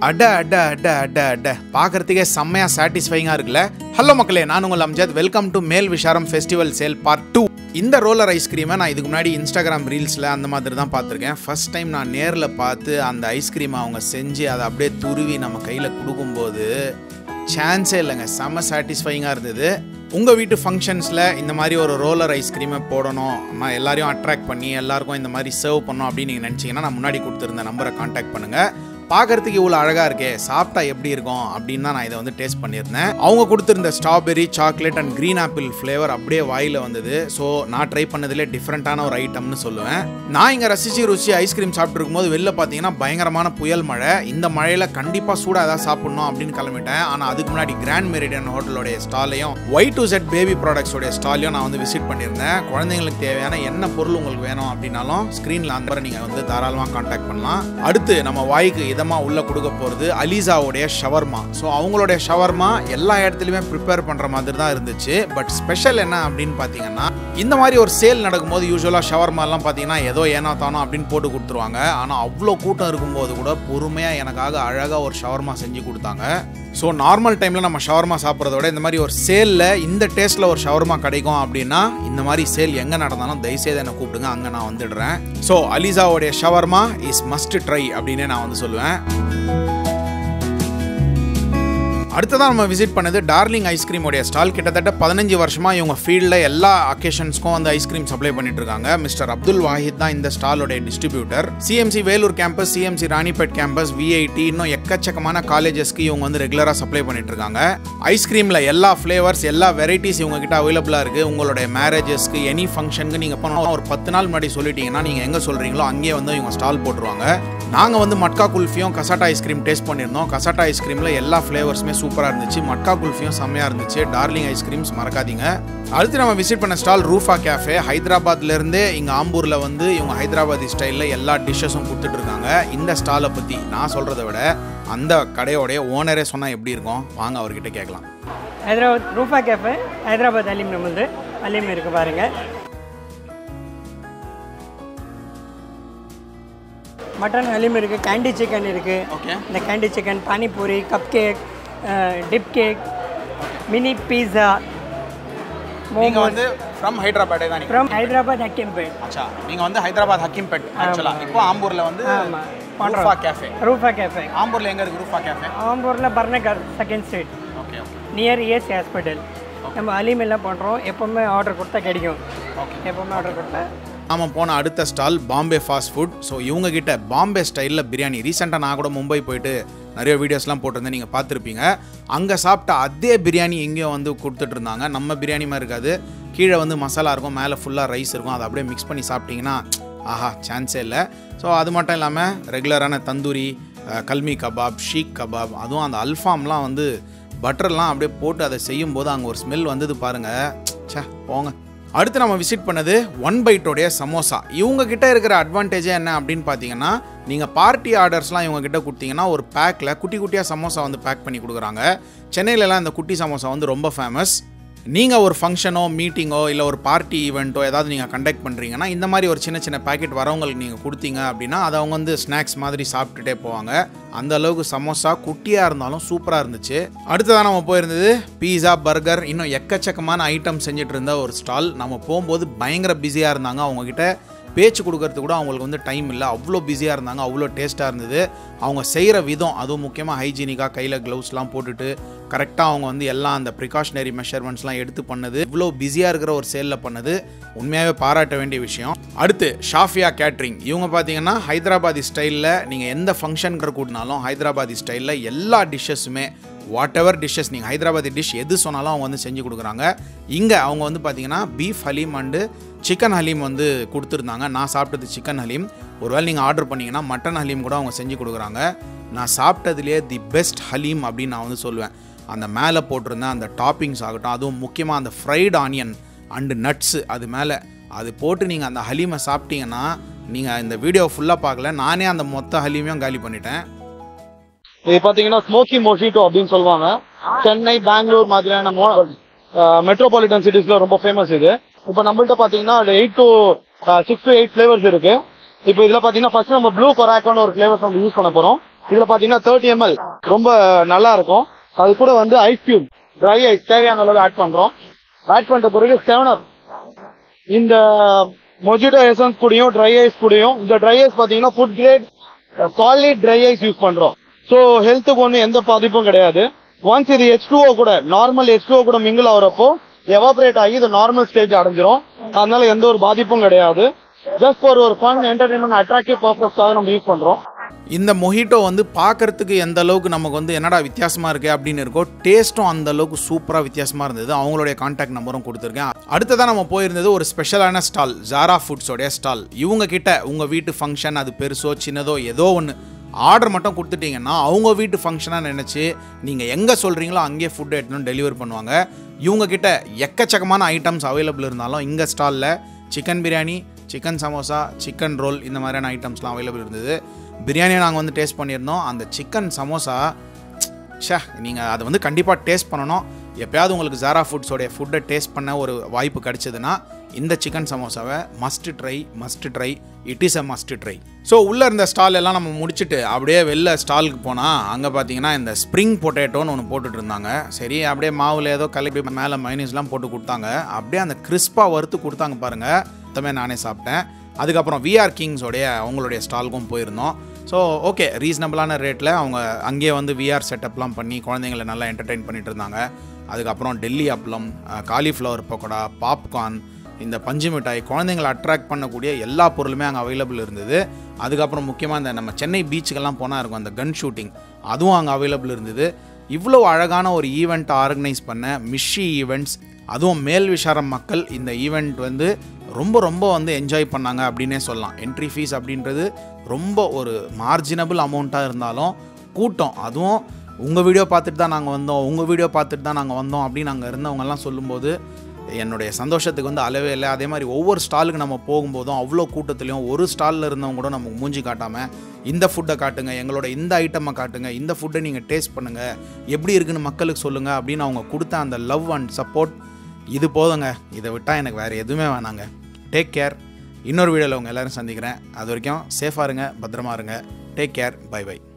அட அட அட அட அட பார்க்கறதுக்கே செம்மையாக சாட்டிஸ்ஃபைங்காக இருக்குல்ல ஹலோ மக்களே நான் உங்கள் Amjad welcome to Melvisharam festival sale part two இந்த ரோலர் ஐஸ்கிரீமை நான் இதுக்கு முன்னாடி இன்ஸ்டாகிராம் ரீல்ஸில் அந்த மாதிரி தான் பார்த்துருக்கேன் ஃபர்ஸ்ட் டைம் நான் நேரில் பார்த்து அந்த ஐஸ்கிரீமை அவங்க செஞ்சு அதை அப்படியே துருவி நம்ம கையில் கொடுக்கும்போது சான்ஸே இல்லைங்க செம்ம சாட்டிஸ்ஃபைங்காக இருந்தது உங்கள் வீட்டு ஃபங்க்ஷன்ஸில் இந்த மாதிரி ஒரு ரோலர் ஐஸ்கிரீமை போடணும் நான் எல்லாரையும் அட்ராக்ட் பண்ணி எல்லாருக்கும் இந்த மாதிரி சர்வ் பண்ணணும் அப்படின்னு நீங்கள் நினச்சிங்கன்னா நான் முன்னாடி கொடுத்துருந்த நம்பரை காண்டாக்ட் பண்ணுங்கள் பார்க்கறதுக்கு இவ்வளோ அழகாக இருக்கே சாப்பிட்டா எப்படி இருக்கும் அப்படின்னு தான் நான் இதை வந்து டேஸ்ட் பண்ணியிருந்தேன் அவங்க கொடுத்துருந்த strawberry chocolate and green apple flavour அப்படியே வாயில் வந்தது ஸோ நான் ட்ரை பண்ணதுலேயே டிஃப்ரெண்ட்டான ஒரு ஐட்டம்னு சொல்லுவேன் நான் இங்கே ரசிச்சு ருசி ஐஸ்கிரீம் சாப்பிட்டு இருக்கும்போது வெளில பார்த்தீங்கன்னா பயங்கரமான புயல் மழை இந்த மழையில் கண்டிப்பாக சூடாக ஏதாவது சாப்பிடணும் அப்படின்னு கிளம்பிட்டேன் ஆனால் அதுக்கு முன்னாடி கிராண்ட் மெரிடியன் ஹோட்டலோடைய ஸ்டாலையும் ஒய் டு செட் பேபி ப்ராடக்ட்ஸோடைய ஸ்டாலையும் நான் வந்து விசிட் பண்ணியிருந்தேன் குழந்தைங்களுக்கு தேவையான என்ன பொருள் உங்களுக்கு வேணும் அப்படின்னாலும் ஸ்க்ரீனில் அந்த நீங்கள் வந்து தாராளமாக காண்டாக்ட் பண்ணலாம் அடுத்து நம்ம வாய்க்கு இதமாக உள்ளே கொடுக்க போகிறது அலிசாவுடைய ஷவர்மா ஸோ அவங்களுடைய ஷவர்மா எல்லா இடத்துலையுமே ப்ரிப்பேர் பண்ணுற மாதிரி தான் இருந்துச்சு பட் ஸ்பெஷல் என்ன அப்படின்னு பார்த்தீங்கன்னா இந்த மாதிரி ஒரு சேல் நடக்கும்போது யூஸ்வலாக ஷவர்மாலாம் பார்த்தீங்கன்னா ஏதோ ஏனோ தானோ அப்படின்னு போட்டு கொடுத்துருவாங்க ஆனால் அவ்வளோ கூட்டம் இருக்கும்போது கூட பொறுமையாக எனக்காக அழகாக ஒரு ஷவர்மா செஞ்சு கொடுத்தாங்க ஸோ நார்மல் டைமில் நம்ம ஷவர்மா சாப்பிட்றத விட இந்த மாதிரி ஒரு சேலில் இந்த டேஸ்ட்டில் ஒரு ஷவர்மா கிடைக்கும் அப்படின்னா இந்த மாதிரி சேல் எங்கே நடந்தாலும் தயவுசெய்து என்னை கூப்பிடுங்க அங்கே நான் வந்துடுறேன் ஸோ அலிசாவுடைய ஷவர்மா இஸ் மஸ்ட் ட்ரை அப்படின்னே நான் வந்து சொல்லுவேன் அடுத்ததான் நம்ம விசிட் பண்ணது டார்லிங் ஐஸ்கிரீமோடைய ஸ்டால் கிட்டத்தட்ட பதினஞ்சு வருஷமா இவங்க ஃபீல்டில் எல்லா அக்கேஷன்ஸ்க்கும் வந்து ஐஸ்கிரீம் சப்ளை பண்ணிட்டு இருக்காங்க மிஸ்டர் அப்துல் வாஹித் தான் இந்த ஸ்டாலோடைய distributor CMC Vellore campus CMC Ranipet campus VIT இன்னும் எக்கச்சக்கமான காலேஜஸ்க்கு இவங்க வந்து ரெகுலராக சப்ளை பண்ணிட்டு இருக்காங்க ஐஸ்கிரீமில் எல்லா ஃப்ளேவர்ஸ் எல்லா வெரைட்டிஸ் இவங்க கிட்ட அவைலபிளாக இருக்கு உங்களுடைய மேரேஜஸ்க்கு எனி ஃபங்க்ஷனுக்கு நீங்கள் போனோம் ஒரு பத்து நாள் முன்னாடி சொல்லிட்டீங்கன்னா நீங்கள் எங்கே சொல்கிறீங்களோ அங்கேயே வந்து இவங்க ஸ்டால் போட்டுருவாங்க நாங்கள் வந்து மட்கா குல்ஃபியும் கசாட்டா ஐஸ்கிரீம் டேஸ்ட் பண்ணியிருந்தோம் கசாட்டா ஐஸ்கிரீமில் எல்லா ஃப்ளேவர்ஸுமே சூப்பராக இருந்துச்சு மட்கா குல்ஃபியும் செம்மையாக இருந்துச்சு டார்லிங் ஐஸ்கிரீம்ஸ் மறக்காதீங்க அடுத்து நம்ம விசிட் பண்ண ஸ்டால் ரூஃபா கேஃபே ஹைதராபாத்லேருந்தே இங்கே ஆம்பூரில் வந்து இவங்க ஹைதராபாதி ஸ்டைலில் எல்லா டிஷ்ஷஸும் கொடுத்துட்டு இருக்காங்க இந்த ஸ்டாலை பற்றி நான் சொல்கிறத விட அந்த கடையோடைய ஓனரே சொன்னால் எப்படி இருக்கும் வாங்க அவர்கிட்ட கேட்கலாம் ஹைதராபாத் ரூஃபா கேஃபே ஹைதராபாத் அலீம் நம்மளது அலீம் இருக்கு பாருங்க மட்டன் அலீம் இருக்குது கேண்டி சிக்கன் இருக்குது ஓகே இந்த candy chicken panipuri cup cake dip cake mini pizza நீங்கள் வந்து ஃப்ரம் ஹைதராபாடே தான் ஃப்ரம் ஹைதராபாத் அக்கிம்பேட் அச்சா நீங்கள் வந்து ஹைதராபாத் ஹக்கீம்பேட் ஆக்சுவலாக இப்போ ஆம்பூரில் வந்து ஆமாம் ரூஃபா கேஃபே ரூஃபா கேஃபே ஆம்பூரில் எங்கே இருக்குது ரூஃபா கேஃபே ஆம்பூரில் Barnagar second street okay okay near ES hospital நம்ம அலீம் எல்லாம் பண்ணுறோம் எப்போவுமே ஆர்டர் கொடுத்தா கிடைக்கும் எப்போவுமே ஆர்டர் கொடுத்தா நாம போன அடுத்த stall Bombay fast food so இவங்க கிட்ட பாம்பே ஸ்டைலில் பிரியாணி ரீசெண்டாக நான் கூட மும்பை போயிட்டு நிறைய வீடியோஸ்லாம் போட்டிருந்தேன் நீங்கள் பார்த்துருப்பீங்க அங்கே சாப்பிட்ட அதே பிரியாணி எங்கேயும் வந்து கொடுத்துட்டு இருந்தாங்க நம்ம பிரியாணி மாதிரி இருக்காது கீழே வந்து மசாலா இருக்கும் மேலே ஃபுல்லாக ரைஸ் இருக்கும் அதை அப்படியே மிக்ஸ் பண்ணி சாப்பிட்டீங்கன்னா ஆஹா சான்ஸே இல்லை ஸோ அது மட்டும் இல்லாமல் ரெகுலரான தந்தூரி அஹ், கல்மி கபாப் ஷீக் கபாப் அதுவும் அந்த அல்ஃபாம்லாம் வந்து பட்டர்லாம் அப்படியே போட்டு அதை செய்யும்போது அங்கே ஒரு ஸ்மெல் வந்தது பாருங்கள் ச்சே போங்க அடுத்து நம்ம விசிட் பண்ணது ஒன் பைட்டோடைய சமோசா இவங்க கிட்ட இருக்கிற அட்வான்டேஜே என்ன அப்படின்னு பார்த்தீங்கன்னா நீங்கள் பார்ட்டி ஆர்டர்ஸ்லாம் இவங்க கிட்ட கொடுத்தீங்கன்னா ஒரு பேக்கில் குட்டி குட்டியாக சமோசா வந்து பேக் பண்ணி கொடுக்குறாங்க சென்னையிலலாம் இந்த குட்டி சமோசா வந்து ரொம்ப ஃபேமஸ் நீங்கள் ஒரு ஃபங்க்ஷனோ மீட்டிங்கோ இல்லை ஒரு பார்ட்டி ஈவெண்ட்டோ ஏதாவது நீங்கள் கண்டக்ட் பண்ணுறீங்கன்னா இந்த மாதிரி ஒரு சின்ன சின்ன பேக்கெட் வரவங்களுக்கு நீங்கள் கொடுத்தீங்க அப்படின்னா அதை அவங்க வந்து ஸ்நாக்ஸ் மாதிரி சாப்பிட்டுட்டே போவாங்க அந்த அளவுக்கு சமோசா குட்டியாக இருந்தாலும் சூப்பராக இருந்துச்சு அடுத்ததான் நம்ம போயிருந்தது பீஸா பர்கர் இன்னும் எக்கச்சக்கமான ஐட்டம் செஞ்சுட்டு இருந்த ஒரு ஸ்டால் நம்ம போகும்போது பயங்கர பிஸியாக இருந்தாங்க அவங்கக்கிட்ட பேச்சு கொடுக்கறது கூட அவங்களுக்கு வந்து டைம் இல்லை அவ்வளோ பிஸியாக இருந்தாங்க அவ்வளோ டேஸ்ட்டாக இருந்தது அவங்க செய்கிற விதம் அதுவும் முக்கியமாக ஹைஜீனிக்காக கையில் க்ளவுஸ்லாம் போட்டுட்டு கரெக்டாக அவங்க வந்து எல்லாம் அந்த ப்ரிகாஷனரி மெஷர்மெண்ட்ஸ்லாம் எடுத்து பண்ணது இவ்வளோ பிஸியாக இருக்கிற ஒரு சேலில் பண்ணது உண்மையாகவே பாராட்ட வேண்டிய விஷயம் அடுத்து ஷாஃபியா கேட்ரிங் இவங்க பார்த்தீங்கன்னா ஹைதராபாதி ஸ்டைலில் நீங்கள் எந்த ஃபங்க்ஷனுக்கு கூட்டினாலும் ஹைதராபாதி ஸ்டைலில் எல்லா டிஷ்ஷஸுமே வாட் எவர் டிஷ்ஷஸ் நீங்கள் ஹைதராபாதி டிஷ் எது சொன்னாலும் அவங்க வந்து செஞ்சு கொடுக்குறாங்க இங்கே அவங்க வந்து பார்த்தீங்கன்னா beef haleem and chicken haleem வந்து கொடுத்துருந்தாங்க நான் சாப்பிட்டது சிக்கன் ஹலீம் ஒருவேளை நீங்கள் ஆர்டர் பண்ணீங்கன்னா மட்டன் ஹலீம் கூட அவங்க செஞ்சு கொடுக்குறாங்க நான் சாப்பிட்டதுலேயே தி பெஸ்ட் ஹலீம் அப்படின்னு நான் வந்து சொல்லுவேன் அந்த மேலே போட்டிருந்த அந்த டாப்பிங்ஸ் ஆகட்டும் அதுவும் முக்கியமாக அந்த ஃப்ரைடு ஆனியன் அண்டு நட்ஸு அது மேலே அது போட்டு நீங்கள் அந்த ஹலீமை சாப்பிட்டீங்கன்னா நீங்கள் இந்த வீடியோ ஃபுல்லாக பார்க்கல நானே அந்த மொத்த ஹலீமையும் காலி பண்ணிட்டேன் இது பாத்தீங்கன்னா ஸ்மோக்கி மொஷிட்டோ அப்படின்னு சொல்லுவாங்க சென்னை பெங்களூர் மாதிரியான மெட்ரோபாலிட்டன் சிட்டிஸ்ல ரொம்ப ஃபேமஸ் இது இப்போ நம்மள்ட்ட பாத்தீங்கன்னா eight to six to eight flavours இருக்கு இப்போ இதுல பாத்தீங்கன்னா ஃபர்ஸ்ட் நம்ம ப்ளூ கொராக்கோன்னு ஒரு ஃபிளேவர்ஸ் நம்ம யூஸ் பண்ண போறோம் இதுல பாத்தீங்கன்னா தேர்ட்டி எம்எல் ரொம்ப நல்லா இருக்கும் அது கூட வந்து ஐஸ் கியூப் ட்ரை ஐஸ் தேவையான அளவு ஆட் பண்றோம் ஆட் பண்ற பிறகு செவன் அப் இந்த மொஜிட்டோ எசன்ஸ் கூடயும் ட்ரை ஐஸ் கூடயும் இந்த ட்ரை ஐஸ் பாத்தீங்கன்னா food grade solid dry ice use பண்றோம் ஸோ ஹெல்த்துக்கு ஒன்றும் எந்த பாதிப்பும் கிடையாது ஒன்ஸ் இது ஹெச் கூட நார்மல் ஹெச் கூட மிங்கிள் ஆகுறப்போ எவாபரேட் ஆகி இது நார்மல் ஸ்டேஜ் அடைஞ்சிரும் அதனால எந்த ஒரு பாதிப்பும் கிடையாது ஜஸ்ட் ஃபார் ஒரு ஃபன் என்டர்டைன்மெண்ட் அட்ராக்டிவ் பர்பஸ்க்காக நம்ம யூஸ் பண்றோம் இந்த மொஹிட்டோ வந்து பார்க்கறதுக்கு எந்த அளவுக்கு நமக்கு வந்து என்னடா வித்தியாசமாக இருக்கே அப்படின்னு இருக்கோ டேஸ்ட்டும் அந்த அளவுக்கு சூப்பராக வித்தியாசமாக இருந்தது அவங்களுடைய காண்டாக்ட் நம்பரும் கொடுத்துருக்கேன் அடுத்ததான் நம்ம போயிருந்தது ஒரு ஸ்பெஷலான ஸ்டால் ஜாரா ஃபுட்ஸோடைய ஸ்டால் இவங்க கிட்ட உங்கள் வீட்டு ஃபங்க்ஷன் அது பெருசோ சின்னதோ ஏதோ ஒன்று ஆர்டர் மட்டும் கொடுத்துட்டீங்கன்னா அவங்க வீட்டு ஃபங்க்ஷனாக நினச்சி நீங்கள் எங்கே சொல்கிறீங்களோ அங்கேயே ஃபுட் எடுத்துன்னு டெலிவர் பண்ணுவாங்க இவங்க கிட்ட எக்கச்சக்கமான ஐட்டம்ஸ் அவைலபிள் இருந்தாலும் இங்கே ஸ்டாலில் chicken biryani chicken samosa chicken roll இந்த மாதிரியான ஐட்டம்ஸ்லாம் அவைலபிள் இருந்தது பிரியாணியை நாங்கள் வந்து டேஸ்ட் பண்ணியிருந்தோம் அந்த சிக்கன் சமோசா ஷே நீங்கள் அதை வந்து கண்டிப்பாக டேஸ்ட் பண்ணணும் எப்பயாவது உங்களுக்கு ஜாரா ஃபுட்ஸோடைய ஃபுட்டை டேஸ்ட் பண்ண ஒரு வாய்ப்பு கிடைச்சதுன்னா இந்த சிக்கன் சமோசாவை must try must try it is a must try so உள்ளே இருந்த ஸ்டால் எல்லாம் நம்ம முடிச்சுட்டு அப்படியே வெளில ஸ்டாலுக்கு போனால் அங்கே பார்த்தீங்கன்னா இந்த ஸ்ப்ரிங் பொட்டேட்டோன்னு ஒன்று போட்டுட்டு இருந்தாங்க சரி அப்படியே மாவில் ஏதோ கலப்பி மேலே மைனஸ்லாம் போட்டு கொடுத்தாங்க அப்படியே அந்த கிறிஸ்பாக வறுத்து கொடுத்தாங்க பாருங்கள் மொத்தமே நானே சாப்பிட்டேன் அதுக்கப்புறம் விஆர் கிங்ஸோடைய அவங்களுடைய ஸ்டாலுக்கும் போயிருந்தோம் ஸோ ஓகே ரீசனபிளான ரேட்டில் அவங்க அங்கேயே வந்து விஆர் செட்டப்லாம் பண்ணி குழந்தைங்களை நல்லா என்டர்டெயின் பண்ணிட்டு இருந்தாங்க அதுக்கப்புறம் டெல்லி அப்பளம் காலிஃப்ளவர் பக்கோடா பாப்கார்ன் இந்த பஞ்சு மிட்டாய் குழந்தைங்களை அட்ராக்ட் பண்ணக்கூடிய எல்லா பொருளுமே அங்கே அவைலபிள் இருந்தது அதுக்கப்புறம் முக்கியமாக இந்த நம்ம சென்னை பீச்சுக்கெல்லாம் போனால் இருக்கும் அந்த கன் ஷூட்டிங் அதுவும் அங்கே அவைலபிள் இருந்தது இவ்வளோ அழகான ஒரு ஈவெண்ட்டை ஆர்கனைஸ் பண்ண மிஷி ஈவெண்ட்ஸ் அதுவும் மேல் விஷாரம் மக்கள் இந்த ஈவெண்ட் வந்து ரொம்ப ரொம்ப வந்து என்ஜாய் பண்ணாங்க அப்படின்னே சொல்லலாம் என்ட்ரி ஃபீஸ் அப்படின்றது ரொம்ப ஒரு மார்ஜினபிள் அமௌண்ட்டாக இருந்தாலும் கூட்டம் அதுவும் உங்கள் வீடியோ பார்த்துட்டு தான் நாங்கள் வந்தோம் உங்கள் வீடியோ பார்த்துட்டு தான் நாங்கள் வந்தோம் அப்படின்னு அங்கே இருந்தவங்கெல்லாம் சொல்லும்போது என்னுடைய சந்தோஷத்துக்கு வந்து அளவே இல்லை அதே மாதிரி ஒவ்வொரு ஸ்டாலுக்கு நம்ம போகும்போதும் அவ்வளோ கூட்டத்துலையும் ஒரு ஸ்டாலில் இருந்தவங்க கூட நமக்கு மூஞ்சி காட்டாமல் இந்த ஃபுட்டை காட்டுங்க எங்களோட இந்த ஐட்டமை காட்டுங்க இந்த ஃபுட்டை நீங்கள் டேஸ்ட் பண்ணுங்கள் எப்படி இருக்குன்னு மக்களுக்கு சொல்லுங்கள் அப்படின்னு அவங்க கொடுத்த அந்த லவ் அண்ட் சப்போர்ட் இது போதுங்க இதை விட்டால் எனக்கு வேறு எதுவுமே வேணாங்க டேக் கேர் இன்னொரு வீடியோவில் உங்கள் எல்லோரும் சந்திக்கிறேன் அது வரைக்கும் சேஃபாக இருங்க பத்திரமா இருங்க டேக் கேர் பை பை